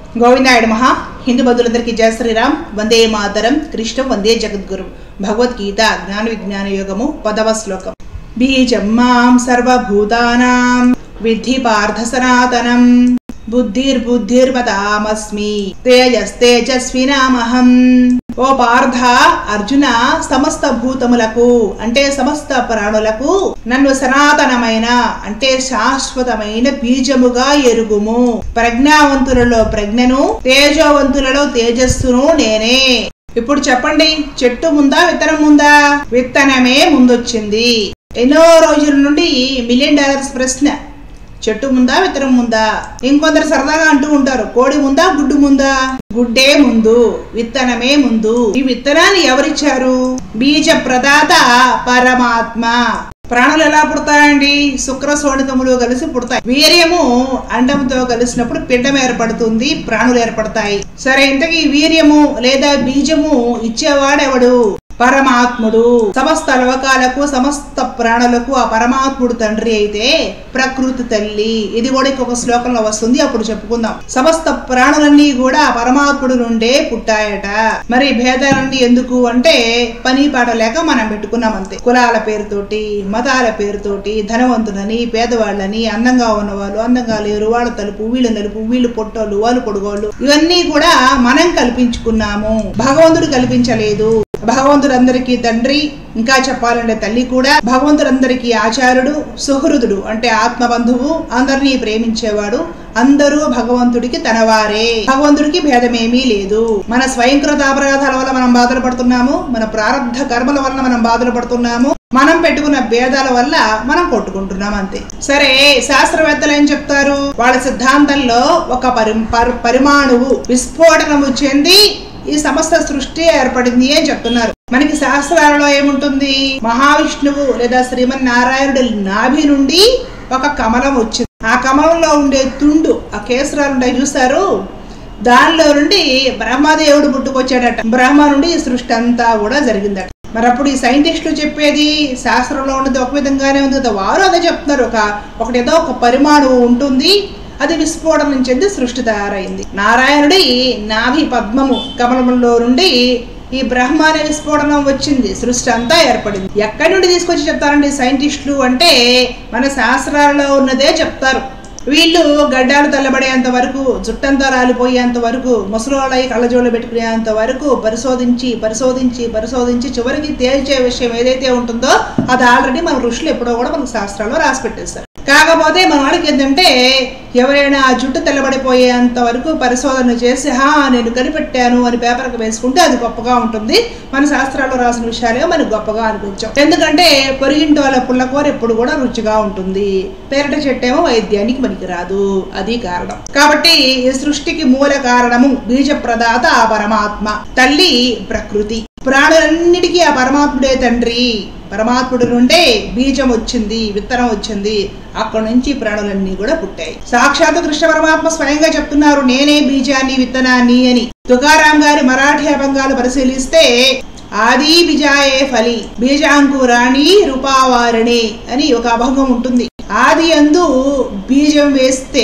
గోవిందాయుడు మహా హిందూ బంధువులందరికీ జయ శ్రీరామ్ వందే మాతరం కృష్ణం వందే జగద్గురు భగవద్గీత జ్ఞాన విజ్ఞాన యోగము పదవ శ్లోకం బీజం మాం సర్వభూతానాం విద్ధి పార్థ సనాతనం బుద్ధిర్బుద్ధిర్మతామస్మి తేజస్తేజస్వినామహం ఓ పార్థ అర్జున సమస్త భూతములకు అంటే సమస్త ప్రాణులకు నన్ను సనాతనమైన అంటే శాశ్వతమైన బీజముగా ఎరుగుము ప్రజ్ఞావంతులలో ప్రజ్ఞను తేజోవంతులలో తేజస్సును నేనే ఇప్పుడు చెప్పండి చెట్టు ముందా విత్తనం ముందా విత్తనమే ముందొచ్చింది ఎన్నో రోజుల నుండి మిలియన్ డాలర్స్ ప్రశ్న చెట్టు ముందా విత్తనం ముందా ఇంకొందరు సరదాగా అంటూ ఉంటారు కోడి ముందా గుడ్డు ముందా గుడ్డే ముందు విత్తనమే ముందు ఈ విత్తనాన్ని ఎవరిచ్చారు బీజ ప్రదాత పరమాత్మ ప్రాణులు ఎలా పుడతాయండి శుక్ర శోణితములు కలిసి పుడతాయి వీర్యము అండంతో కలిసినప్పుడు పిండం ఏర్పడుతుంది ప్రాణులు ఏర్పడతాయి సరే ఇంతకీ వీర్యము లేదా బీజము ఇచ్చేవాడెవడు పరమాత్ముడు సమస్త లోకాలకు సమస్త ప్రాణులకు ఆ పరమాత్ముడు తండ్రి అయితే ప్రకృతి తల్లి ఇది కూడా ఇంకొక శ్లోకంలో వస్తుంది అప్పుడు చెప్పుకుందాం సమస్త ప్రాణులన్నీ కూడా ఆ పరమాత్ముడు నుండే పుట్టాయట మరి భేదాలన్నీ ఎందుకు అంటే పని పాట లేక మనం పెట్టుకున్నాం అంతే కులాల పేరుతోటి మతాల పేరుతోటి ధనవంతులని పేదవాళ్ళని అందంగా ఉన్నవాళ్ళు అందంగా లేరు వాళ్ళ తలుపు వీళ్ళు నలుపు వీళ్ళు పొట్టోళ్ళు వాళ్ళు పొడుగోళ్ళు ఇవన్నీ కూడా మనం కల్పించుకున్నాము భగవంతుడు కల్పించలేదు భగవంతుడందరికీ తండ్రి ఇంకా చెప్పాలంటే తల్లి కూడా భగవంతుడందరికీ ఆచారుడు సుహృదుడు అంటే ఆత్మ బంధువు అందరినీ ప్రేమించేవాడు అందరూ భగవంతుడికి తనవారే భగవంతుడికి భేదమేమీ లేదు మన స్వయంకృత అపరాధాల వల్ల మనం బాధలు పడుతున్నాము మన ప్రారంధ కర్మల వల్ల మనం బాధలు పడుతున్నాము మనం పెట్టుకున్న భేదాల వల్ల మనం కొట్టుకుంటున్నాం అంతే సరే శాస్త్రవేత్తలు ఏం చెప్తారు వాళ్ళ సిద్ధాంతంలో ఒక పరి పరి- పరిమాణువు విస్ఫోటనము చెంది ఈ సమస్త సృష్టి ఏర్పడింది అని చెప్తున్నారు మనకి శాస్త్రాలలో ఏముంటుంది మహావిష్ణువు లేదా శ్రీమన్నారాయణుడి నాభి నుండి ఒక కమలం వచ్చింది ఆ కమలంలో ఉండే తుండు ఆ కేసరాలు ఉంటాయి చూసారు దానిలో నుండి బ్రహ్మదేవుడు పుట్టుకొచ్చాడట బ్రహ్మ నుండి ఈ సృష్టి అంతా కూడా జరిగిందట మరి అప్పుడు ఈ సైంటిస్టులు చెప్పేది శాస్త్రంలో ఉన్నది ఒక విధంగానే ఉంది కదా వారు అదే చెప్తున్నారు ఒక ఒకటి ఏదో ఒక పరిమాణం ఉంటుంది అది విస్ఫోటనం చెంది సృష్టి తయారైంది నారాయణుడి నాభి పద్మము కమలంలో నుండి ఈ బ్రహ్మ అనే విస్ఫోటనం వచ్చింది సృష్టి అంతా ఏర్పడింది ఎక్కడి నుండి తీసుకొచ్చి చెప్తారండి సైంటిస్టులు అంటే మన శాస్త్రాలలో ఉన్నదే చెప్తారు వీళ్ళు గడ్డాలు తెల్లబడేంత వరకు జుట్టంతా రాలిపోయేంత వరకు ముసలోళ్ళై కళ్ళజోళ్ళు పెట్టుకునేంత వరకు పరిశోధించి పరిశోధించి పరిశోధించి చివరికి తేల్చే విషయం ఏదైతే ఉంటుందో అది ఆల్రెడీ మన ఋషులు ఎప్పుడో కూడా మనకు శాస్త్రాల్లో రాసి పెట్టేస్తారు కాకపోతే మన వాళ్ళకి ఏంటంటే ఎవరైనా ఆ జుట్టు తెల్లబడిపోయేంత వరకు పరిశోధన చేసి హా నేను కనిపెట్టాను అని పేపర్కి వేసుకుంటే అది గొప్పగా ఉంటుంది మన శాస్త్రాల్లో రాసిన విషయాలే మనకు గొప్పగా అనిపించాం ఎందుకంటే పొరిగింటి వాళ్ళ పుల్లకూర ఎప్పుడు కూడా రుచిగా ఉంటుంది పేరట చెట్టేమో వైద్యానికి పనికిరాదు అది కారణం కాబట్టి ఈ సృష్టికి మూల కారణము బీజ ప్రదాత ఆ పరమాత్మ తల్లి ప్రకృతి ప్రాణులన్నిటికీ ఆ పరమాత్ముడే తండ్రి పరమాత్ముడి నుండే బీజం వచ్చింది విత్తనం వచ్చింది అక్కడ నుంచి ప్రాణులన్నీ కూడా పుట్టాయి సాక్షాత్ కృష్ణ పరమాత్మ స్వయంగా చెప్తున్నారు నేనే బీజాన్ని విత్తనాన్ని అని తుకారాం గారి మరాఠీ అభంగాలు పరిశీలిస్తే ఆది బిజాయే ఫలి బీజాంకురాణి రూపావారిణి అని ఒక అభంగం ఉంటుంది ఆది అందు బీజం వేస్తే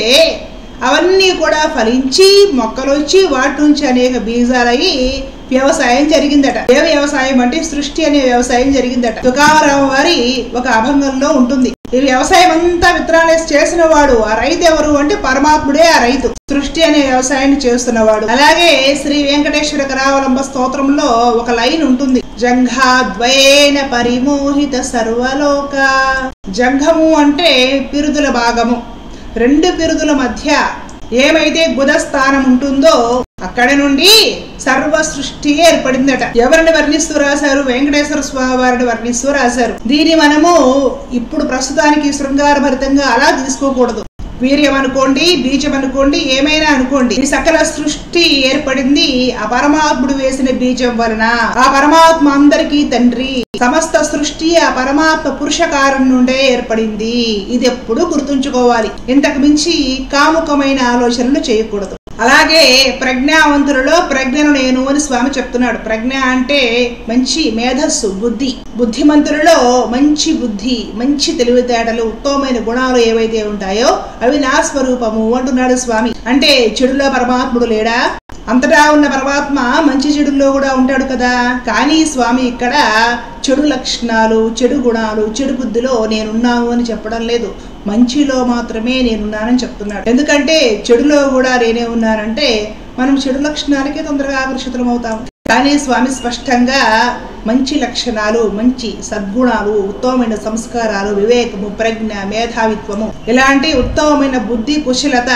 అవన్నీ కూడా ఫలించి మొక్కలు వచ్చి వాటి నుంచి అనేక బీజాలయ్యి వ్యవసాయం జరిగిందట ఏ వ్యవసాయం అంటే సృష్టి అనే వ్యవసాయం జరిగిందట తుకారావు వారి ఒక అభంగంలో ఉంటుంది ఈ వ్యవసాయం అంతా విత్తనాలేసి చేసిన వాడు ఆ రైతు ఎవరు అంటే పరమాత్ముడే ఆ రైతు సృష్టి అనే వ్యవసాయాన్ని చేస్తున్నవాడు అలాగే శ్రీ వెంకటేశ్వర కరావలంబ స్తోత్రంలో ఒక లైన్ ఉంటుంది జంఘాద్వయేన పరిమోహిత సర్వలోక జంఘము అంటే పిరుదుల భాగము రెండు పిరుదుల మధ్య ఏమైతే గుదస్థానం ఉంటుందో అక్కడ నుండి సర్వ సృష్టి ఏర్పడిందట ఎవరిని వర్ణిస్తూ రాశారు వెంకటేశ్వర స్వామి వారిని వర్ణిస్తూ రాశారు దీన్ని మనము ఇప్పుడు ప్రస్తుతానికి శృంగారభరితంగా అలా తీసుకోకూడదు వీర్యం అనుకోండి బీజం అనుకోండి ఏమైనా అనుకోండి ఈ సకల సృష్టి ఏర్పడింది ఆ పరమాత్ముడు వేసిన బీజం వలన ఆ పరమాత్మ అందరికీ తండ్రి సమస్త సృష్టి ఆ పరమాత్మ పురుషకారం నుండే ఏర్పడింది ఇది ఎప్పుడు గుర్తుంచుకోవాలి ఇంతకు మించి కాముకమైన ఆలోచనలు చేయకూడదు అలాగే ప్రజ్ఞావంతులలో ప్రజ్ఞను నేను అని స్వామి చెప్తున్నాడు ప్రజ్ఞ అంటే మంచి మేధస్సు బుద్ధి బుద్ధిమంతులలో మంచి బుద్ధి మంచి తెలివితేటలు ఉత్తమమైన గుణాలు ఏవైతే ఉంటాయో అవి నా స్వరూపము అంటున్నాడు స్వామి అంటే చెడులో పరమాత్ముడు లేడా అంతటా ఉన్న పరమాత్మ మంచి చెడుల్లో కూడా ఉంటాడు కదా కానీ స్వామి ఇక్కడ చెడు లక్షణాలు చెడు గుణాలు చెడు బుద్ధిలో నేనున్నాను అని చెప్పడం లేదు మంచిలో మాత్రమే నేనున్నానని చెప్తున్నాడు ఎందుకంటే చెడులో కూడా నేనే ఉన్నానంటే మనం చెడు లక్షణాలకే తొందరగా ఆకర్షితులం అవుతాం కానీ స్వామి స్పష్టంగా మంచి లక్షణాలు మంచి సద్గుణాలు ఉత్తమమైన సంస్కారాలు వివేకము ప్రజ్ఞ మేధావిత్వము ఇలాంటి ఉత్తమమైన బుద్ధి కుశలత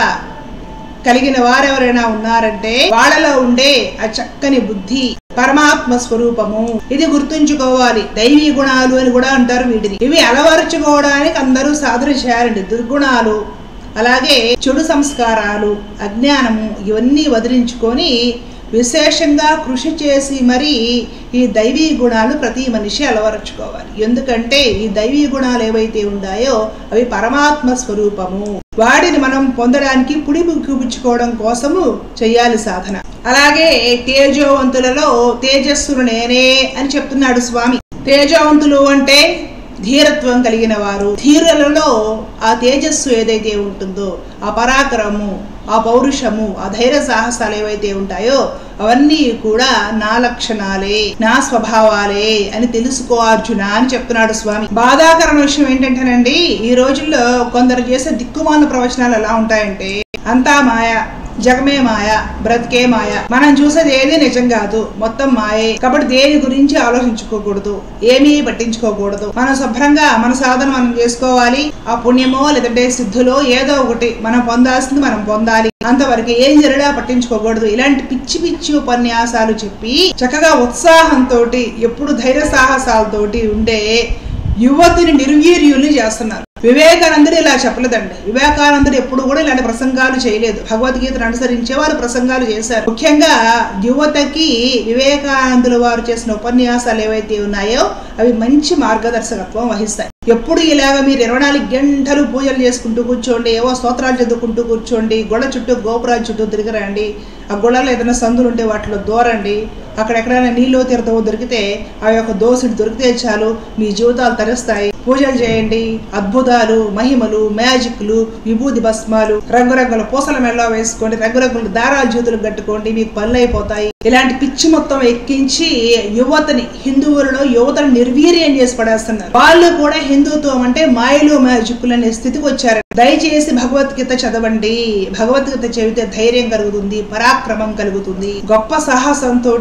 కలిగిన వారెవరైనా ఉన్నారంటే వాళ్ళలో ఉండే ఆ చక్కని బుద్ధి పరమాత్మ స్వరూపము ఇది గుర్తుంచుకోవాలి దైవీ గుణాలు అని కూడా అంటారు వీటిని ఇవి అలవరుచుకోవడానికి అందరూ సాధన చేయాలండి దుర్గుణాలు అలాగే చెడు సంస్కారాలు అజ్ఞానము ఇవన్నీ వదిలించుకొని విశేషంగా కృషి చేసి మరి ఈ దైవీ గుణాలు ప్రతి మనిషి అలవరుచుకోవాలి ఎందుకంటే ఈ దైవీ గుణాలు ఏవైతే ఉన్నాయో అవి పరమాత్మ స్వరూపము వాటిని మనం పొందడానికి పుడిమి చూపించుకోవడం కోసము చెయ్యాలి సాధన అలాగే తేజోవంతులలో తేజస్సును నేనే అని చెప్తున్నాడు స్వామి తేజోవంతులు అంటే ధీరత్వం కలిగిన వారు ధీరులలో ఆ తేజస్సు ఏదైతే ఉంటుందో ఆ పరాక్రమము ఆ పౌరుషము ఆ ధైర్య సాహసాలు ఏవైతే ఉంటాయో అవన్నీ కూడా నా లక్షణాలే నా స్వభావాలే అని తెలుసుకో అర్జున అని చెప్తున్నాడు స్వామి బాధాకరణ విషయం ఏంటంటేనండి ఈ రోజుల్లో కొందరు చేసే దిక్కుమాల ప్రవచనాలు ఎలా ఉంటాయంటే అంతా మాయ జగమే మాయ బ్రతికే మాయ మనం చూసేది ఏది నిజం కాదు మొత్తం మాయే కాబట్టి దేని గురించి ఆలోచించుకోకూడదు ఏమీ పట్టించుకోకూడదు మనం శుభ్రంగా మన సాధన మనం చేసుకోవాలి ఆ పుణ్యమో లేదంటే సిద్ధులో ఏదో ఒకటి మనం పొందాల్సింది మనం పొందాలి అంతవరకు ఏం జరిగినా పట్టించుకోకూడదు ఇలాంటి పిచ్చి పిచ్చి ఉపన్యాసాలు చెప్పి చక్కగా ఉత్సాహంతో ఎప్పుడు ధైర్య సాహసాలతోటి ఉండే యువతిని నిర్వీర్యుల్ని చేస్తున్నారు వివేకానందుడు ఇలా చెప్పలేదండి వివేకానందుడు ఎప్పుడు కూడా ఇలాంటి ప్రసంగాలు చేయలేదు భగవద్గీతను అనుసరించే వారు ప్రసంగాలు చేశారు ముఖ్యంగా యువతకి వివేకానందుల వారు చేసిన ఉపన్యాసాలు ఏవైతే ఉన్నాయో అవి మంచి మార్గదర్శకత్వం వహిస్తాయి ఎప్పుడు ఇలాగ మీరు ఇరవై నాలుగు గంటలు పూజలు చేసుకుంటూ కూర్చోండి ఏవో స్తోత్రాలు చదువుకుంటూ కూర్చోండి గొడ చుట్టూ గోపురాల చుట్టూ తిరగరండి ఆ గొడవలో ఏదైనా సందులు ఉంటే వాటిలో దూరండి అక్కడ ఎక్కడైనా నీళ్ళు తీర్థమో దొరికితే ఆ యొక్క దోసుడు దొరికితే చాలు మీ జీవితాలు తరుస్తాయి పూజలు చేయండి అద్భుతాలు మహిమలు మ్యాజిక్లు విభూది భస్మాలు రంగురంగుల పూసల మెల్ల వేసుకోండి రంగురంగుల దారాల జీతులు కట్టుకోండి మీకు పనులు అయిపోతాయి ఇలాంటి పిచ్చి మొత్తం ఎక్కించి యువతని హిందువులలో యువతను నిర్వీర్యం చేసి పడేస్తున్నారు వాళ్ళు కూడా హిందుత్వం అంటే మాయలు మ్యాజిక్లు అనే స్థితికి వచ్చారు దయచేసి భగవద్గీత చదవండి భగవద్గీత చదివితే ధైర్యం కలుగుతుంది పరాక్రమం కలుగుతుంది గొప్ప సాహసంతో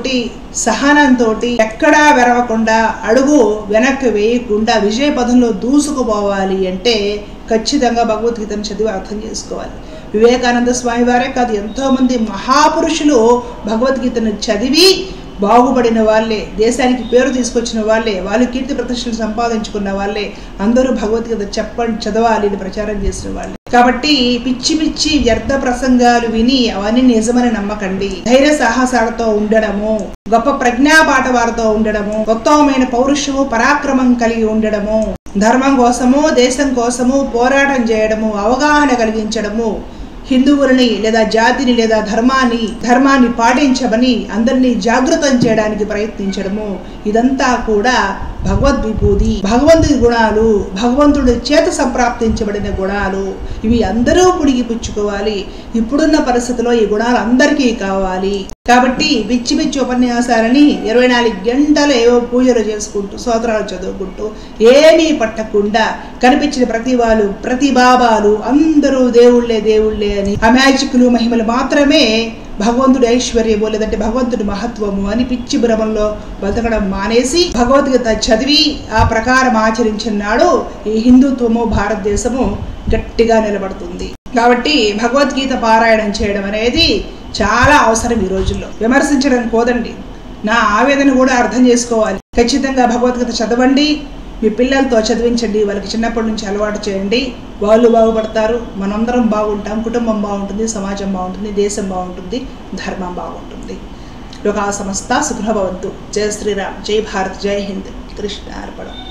సహనంతో ఎక్కడా వెరవకుండా అడుగు వెనక్కి వేయకుండా విజయ పదంలో దూసుకుపోవాలి అంటే ఖచ్చితంగా భగవద్గీతను చదివి అర్థం చేసుకోవాలి వివేకానంద స్వామి వారే కాదు ఎంతో మంది మహాపురుషులు భగవద్గీతను చదివి బాగుపడిన వాళ్ళే దేశానికి పేరు తీసుకొచ్చిన వాళ్ళే వాళ్ళు కీర్తి ప్రతిష్టలు సంపాదించుకున్న వాళ్ళే అందరూ భగవద్గీత చెప్పండి చదవాలి అని ప్రచారం చేసిన వాళ్ళే కాబట్టి పిచ్చి పిచ్చి వ్యర్థ ప్రసంగాలు విని అవన్నీ నిజమని నమ్మకండి ధైర్య సాహసాలతో ఉండడము గొప్ప ప్రజ్ఞాపాట వారితో ఉండడము ఉత్తమమైన పౌరుషము పరాక్రమం కలిగి ఉండడము ధర్మం కోసము దేశం కోసము పోరాటం చేయడము అవగాహన కలిగించడము హిందువులని లేదా జాతిని లేదా ధర్మాన్ని ధర్మాన్ని పాటించమని అందరినీ జాగృతం చేయడానికి ప్రయత్నించడము ఇదంతా కూడా భగవద్విభూది భగవంతుడి గుణాలు భగవంతుడి చేత సంప్రాప్తించబడిన గుణాలు ఇవి అందరూ పుడిగి పుచ్చుకోవాలి ఇప్పుడున్న పరిస్థితిలో ఈ గుణాలు అందరికీ కావాలి కాబట్టి పిచ్చి పిచ్చి ఉపన్యాసాలని ఇరవై నాలుగు గంటలు ఏవో పూజలు చేసుకుంటూ స్తోత్రాలు చదువుకుంటూ ఏమీ పట్టకుండా కనిపించిన ప్రతి వాళ్ళు ప్రతి బాబాలు అందరూ దేవుళ్ళే దేవుళ్ళే అని ఆ మ్యాజిక్లు మహిమలు మాత్రమే భగవంతుడి ఐశ్వర్యము లేదంటే భగవంతుడి మహత్వము అని పిచ్చి భ్రమంలో బతకడం మానేసి భగవద్గీత చదివి ఆ ప్రకారం ఆచరించిన నాడు ఈ హిందుత్వము భారతదేశము గట్టిగా నిలబడుతుంది కాబట్టి భగవద్గీత పారాయణం చేయడం అనేది చాలా అవసరం ఈ రోజుల్లో విమర్శించడం కోదండి నా ఆవేదన కూడా అర్థం చేసుకోవాలి ఖచ్చితంగా భగవద్గీత చదవండి మీ పిల్లలతో చదివించండి వాళ్ళకి చిన్నప్పటి నుంచి అలవాటు చేయండి వాళ్ళు బాగుపడతారు మనందరం బాగుంటాం కుటుంబం బాగుంటుంది సమాజం బాగుంటుంది దేశం బాగుంటుంది ధర్మం బాగుంటుంది లోకా సమస్త సుఖభవంతు జయ శ్రీరామ్ జై భారత్ జై హింద్ కృష్ణ అర్పణం